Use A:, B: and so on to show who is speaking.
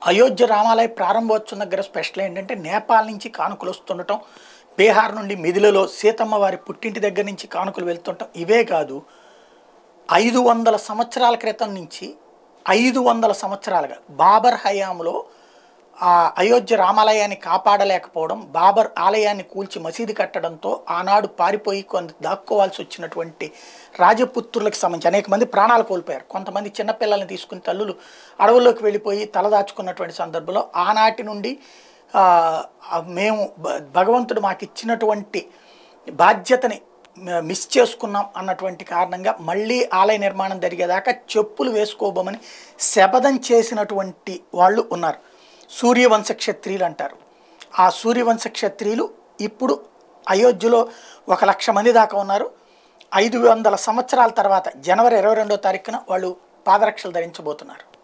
A: అయోధ్య రామాలయ ప్రారంభోత్సవం దగ్గర స్పెషల్ ఏంటంటే నేపాల్ నుంచి కానుకలు వస్తుండటం బీహార్ నుండి మిథిలలో సీతమ్మ వారి పుట్టింటి దగ్గర నుంచి కానుకలు వెళ్తుండటం ఇవే కాదు ఐదు వందల సంవత్సరాల క్రితం నుంచి ఐదు వందల సంవత్సరాలుగా బాబర్ హయాంలో ఆ అయోధ్య రామాలయాన్ని కాపాడలేకపోవడం బాబర్ ఆలయాన్ని కూల్చి మసీదు కట్టడంతో ఆనాడు పారిపోయి కొంత దాక్కోవాల్సి వచ్చినటువంటి రాజపుత్రులకు సంబంధించి అనేక మంది ప్రాణాలు కోల్పోయారు కొంతమంది చిన్నపిల్లల్ని తీసుకుని తల్లులు అడవుల్లోకి వెళ్ళిపోయి తలదాచుకున్నటువంటి సందర్భంలో ఆనాటి నుండి ఆ, ఆ, మేము భ- భగవంతుడు మాకు ఇచ్చినటువంటి బాధ్యతని మ- మిస్ చేసుకున్నాం అన్నటువంటి కారణంగా మళ్ళీ ఆలయ నిర్మాణం జరిగేదాకా చెప్పులు వేసుకోబోమని శపథం చేసినటువంటి వాళ్ళు ఉన్నారు సూర్యవంశ క్షత్రియులు అంటారు ఆ సూర్యవంశ క్షత్రియులు ఇప్పుడు అయోధ్యలో ఒక లక్ష మంది దాకా ఉన్నారు ఐదు వందల సంవత్సరాల తర్వాత జనవరి ఇరవై రెండో తారీఖున వాళ్ళు పాదరక్షలు ధరించబోతున్నారు